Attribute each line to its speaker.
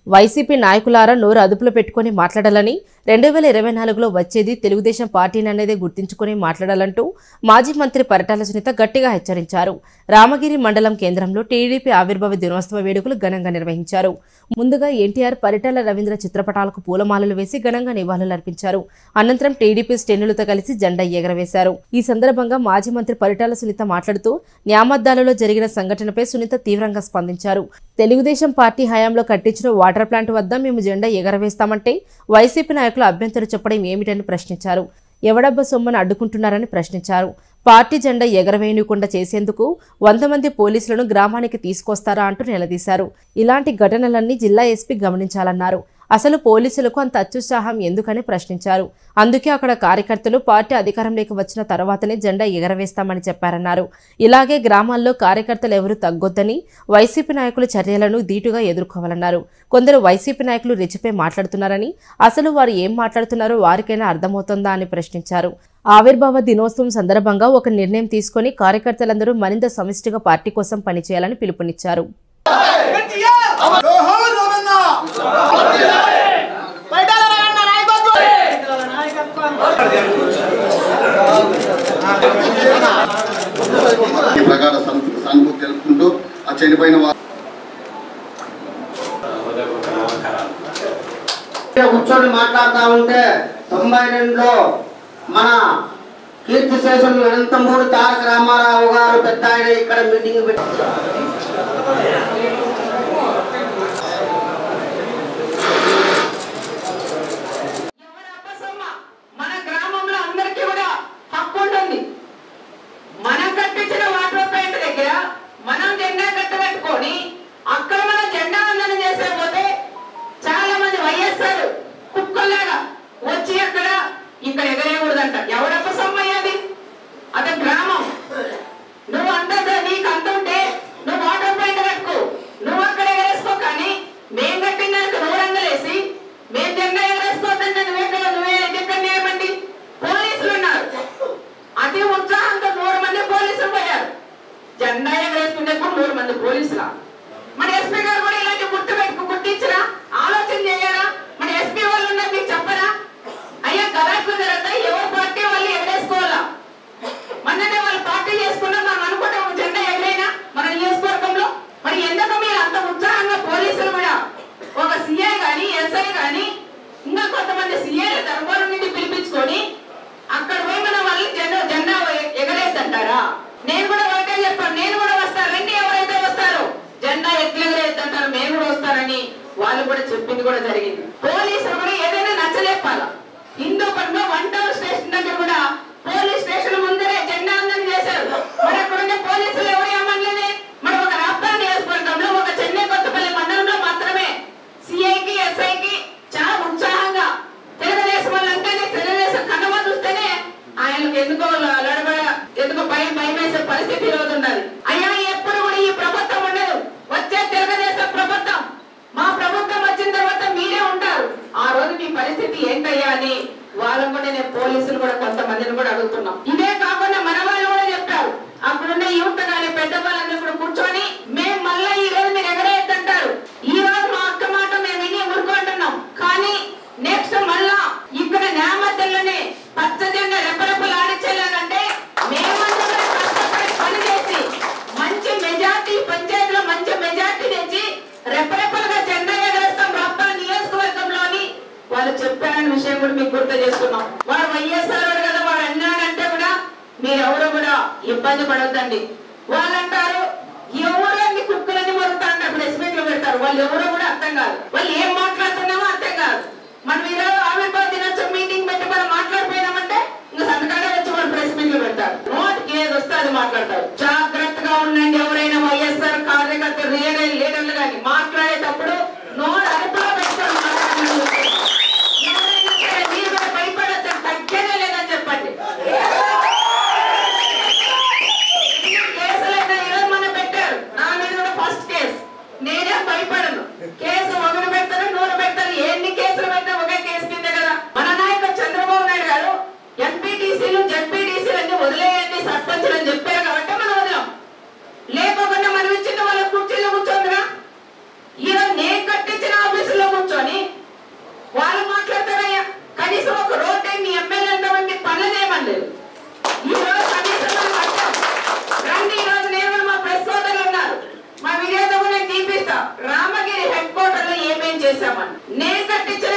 Speaker 1: YCP నాయకులారా నోరు అదుపులో పెట్టుకుని మాట్లాడాలని రెండు వేల ఇరవై నాలుగులో వచ్చేది తెలుగుదేశం పార్టీననేదే గుర్తించుకుని మాట్లాడాలంటూ మాజీ మంత్రి పరిటాల సునీత గట్టిగా హెచ్చరించారు రామగిరి మండలం కేంద్రంలో టీడీపీ ఆవిర్భావ దినోత్సవ వేడుకలు ఘనంగా నిర్వహించారు ముందుగా ఎన్టీఆర్ పరిటాల రవీంద్ర చిత్రపటాలకు పూలమాలలు వేసి ఘనంగా నివాళులర్పించారు అనంతరం టీడీపీ శ్రేణులతో కలిసి జెండా ఎగరవేశారు ఈ సందర్భంగా మాజీ మంత్రి పరిటాల సునీత మాట్లాడుతూ న్యామద్దాలలో జరిగిన సంఘటనపై సునీత తీవ్రంగా స్పందించారు తెలుగుదేశం పార్టీ హయాంలో కట్టించిన వాటర్ ప్లాంట్ వద్ద మేము జెండా ఎగరవేస్తామంటే వైసీపీ నాయకులు అభ్యంతరం చెప్పడం ఏమిటని ప్రశ్నించారు ఎవడబ్బ సొమ్మను అడ్డుకుంటున్నారని ప్రశ్నించారు పార్టీ జెండా ఎగరవేయనీయకుండా చేసేందుకు వంద మంది పోలీసులను గ్రామానికి తీసుకొస్తారా అంటూ నిలదీశారు ఇలాంటి ఘటనలన్నీ జిల్లా ఎస్పీ గమనించాలన్నారు అసలు పోలీసులకు అంత అత్యుత్సాహం ఎందుకని ప్రశ్నించారు అందుకే అక్కడ కార్యకర్తలు పార్టీ అధికారంలోకి వచ్చిన తర్వాతనే జెండా ఎగరవేస్తామని చెప్పారన్నారు ఇలాగే గ్రామాల్లో కార్యకర్తలు ఎవరు తగ్గొద్దని వైసీపీ నాయకుల చర్యలను ధీటుగా ఎదుర్కోవాలన్నారు కొందరు వైసీపీ నాయకులు రెచ్చిపై మాట్లాడుతున్నారని అసలు వారు ఏం మాట్లాడుతున్నారో వారికైనా అర్థమవుతుందా అని ప్రశ్నించారు ఆవిర్భావ దినోత్సవం సందర్భంగా ఒక నిర్ణయం తీసుకొని కార్యకర్తలందరూ మరింత సమిష్టిగా పార్టీ కోసం పనిచేయాలని పిలుపునిచ్చారు
Speaker 2: జోహార్ రమణ
Speaker 3: బయటాల రగన్న నాయకత్వం
Speaker 2: ఈ ప్రకార సం- సానుభూతి తెలుపుకుంటూ ఆ చనిపోయిన వారు
Speaker 3: ఇక్కడ కూర్చొని మాట్లాడుతూ ఉంటే తొంభై రెండులో మన కీర్తి శేషులు అనంతమూరి తారక రామారావు గారు పెద్ద ఆయన ఇక్కడ మీటింగ్ పెట్టి
Speaker 4: ఎవరి అప్పసమ్మ మన గ్రామంలో అందరికీ కూడా హక్కు ఉంటుంది మనం కట్టించిన వాటర్ ప్లాంట్ దగ్గర మనం జెండా కట్టబెట్టుకొని అక్కడ మనం జెండా వందనం చేసే పోతే చాలా మంది వైఎస్ఆర్ కుక్కలాగా వచ్చి అక్కడ ఇక్కడ ఎగరేయకూడదంట ఎవరి అప్పసమ్మ అయ్యేది అదే గ్రామం నువ్వు అంత నీకు అంత ఉంటే నువ్వు వాటర్ ప్లాంట్ కట్టుకో నువ్వు అక్కడ ఎగరేసుకో కానీ మేం కట్టిన దానికి నువ్వు రంగులేసి మేం జెండా ఎగరేసుకోవద్దంటే నువ్వెక్కడ నువ్వే ఎక్కడ ఏమండి పోలీసులు ఉన్నారు అతి ఉత్సాహంతో నూరు మంది పోలీసులు పోయారు జెండా ఎగరేసుకుంటే కూడా నూరు మంది పోలీసులా మన ఎస్పీ గారు కూడా ఇలాంటి గుర్తు పెట్టుకు గుర్తించరా ఆలోచన చేయారా మన ఎస్పీ వాళ్ళు ఉన్నారు మీకు చెప్పరా అయ్యా గలాట్లు జరుగుతాయి ఎవరి పార్టీ వాళ్ళు ఎగరేసుకోవాలా మొన్ననే వాళ్ళు పార్టీ చేసుకున్నా మనం అనుకుంటే ఒక జెండా ఎగరైనా మన నియోజకవర్గంలో మరి ఎందుకు మీరు అంత ఉత్సాహంగా పోలీసులు కూడా ఒక సిఐ గాని ఎస్ఐ గాని ఇంకా కొంతమంది సిఐల దర్బారు నుండి పిలిపించుకొని అక్కడ పోయి మన వాళ్ళు జెండా జెండా ఎగరేద్దంటారా నేను కూడా ఒకటే చెప్పాను నేను కూడా వస్తాను రండి ఎవరైతే వస్తారో జెండా ఎట్లు ఎగరేద్దంటారు మేము కూడా వస్తారని వాళ్ళు కూడా చెప్పింది కూడా జరిగింది పోలీసులు కూడా ఏదైనా నచ్చలేపాలా హిందూపట్నం వన్ టౌన్ స్టేషన్ దగ్గర కూడా పోలీస్ స్టేషన్ ముందరే జెండా అందరం చేశారు మరి అక్కడ ఉండే పోలీసులు ఎవరు ఏమనలేదే మరి ఒక రాప్తాడు నియోజకవర్గంలో ఒక చెన్నై కొత్తపల్లి మండలంలో మాత్రమే సిఐకి ఎస్ఐకి చాలా ఉత్సాహంగా తెలుగుదేశం వాళ్ళంటేనే తెలుగుదేశం కన్నమ చూస్తేనే ఆయనకు ఎందుకో లడబడ ఎందుకో భయం భయం వేసే పరిస్థితి ఈరోజు ఉన్నది అయ్యా ఎప్పుడు కూడా ఈ ప్రభుత్వం ఉండదు వచ్చే తెలుగుదేశం ప్రభుత్వం మా ప్రభుత్వం వచ్చిన తర్వాత మీరే ఉంటారు ఆ రోజు మీ పరిస్థితి ఏంటయ్యా అని వాళ్ళని కూడా నేను పోలీసులు కూడా కొంతమందిని కూడా అడుగుతున్నాం ఇదే కాకుండా మన వాళ్ళు కూడా చెప్పారు అక్కడున్న యువత కానీ పెద్ద వాళ్ళందరూ కూడా కూర్చొని మేము మళ్ళా ఈ రోజు మీరు ఎగరేయద్దంటారు ఈ రోజు మా అక్క మాట మేము విని ఊరుకుంటున్నాం కానీ నెక్స్ట్ మళ్ళా ఇక్కడ నేమద్దల్లోనే పచ్చ జెండా రెపరెపలు ఆడించేలాగంటే మేమందరం కూడా కష్టపడి పని చేసి మంచి మెజార్టీ పంచాయతీలో మంచి మెజార్టీ తెచ్చి రెపరెపలుగా జెండా ఎగరేస్తాం రప్ప నియోజకవర్గంలోని వాళ్ళు చెప్పారనే విషయం కూడా మీకు గుర్తు చేస్తున్నాం వాడు వైఎస్ఆర్ వాడు కదా వాడు అన్నాడంటే కూడా మీరెవరు కూడా ఇబ్బంది పడొద్దండి వాళ్ళు అంటారు ఎవరు అన్ని కుక్కలన్నీ మొరుగుతా అంటే ప్రెస్ మీట్ లో పెడతారు వాళ్ళు ఎవరో కూడా అర్థం కాదు వాళ్ళు ఏం మాట్లాడుతున్నామో అర్థం కాదు మనం ఈరోజు ఆవిర్భావ దినోత్సవం మీటింగ్ పెట్టి మనం మాట్లాడిపోయినామంటే ఇంకా సంతకాలే వచ్చి వాళ్ళు ప్రెస్ మీట్ లో పెడతారు నోటికి ఏది వస్తే అది మాట్లాడతారు జాగ్రత్తగా ఉండండి ఎవరైనా వైఎస్ఆర్ కార్యకర్త రియల్ లీడర్లు కానీ మాట్లాడేటప్పుడు నోరు అదుపులో పెట్టుకొని మాట్లాడండి ఎవరైనా సరే మీరు కూడా భయపడద్దు తగ్గేదే లేదని చెప్పండి కేసులైనా ఈరోజు మన పెట్టారు నా మీద కూడా ఫస్ట్ కేసు నేనే భయపడను కేసు ఒకరు పెడతారు నూరు పెడతారు ఎన్ని కేసులు పెట్టినా ఒకే కేసు కింద కదా మన నాయకుడు చంద్రబాబు నాయుడు గారు ఎంపీటీసీలు జడ్పీటీసీలు అన్ని వదిలేయండి సర్పంచులు అని చెప్పారు కాబట్టి మనం వదిలాం లేకోకుండా మనం ఇచ్చిన వాళ్ళ కుర్చీలో కూర్చోందిగా ఈరోజు నేను చేశామని నేను కట్టించిన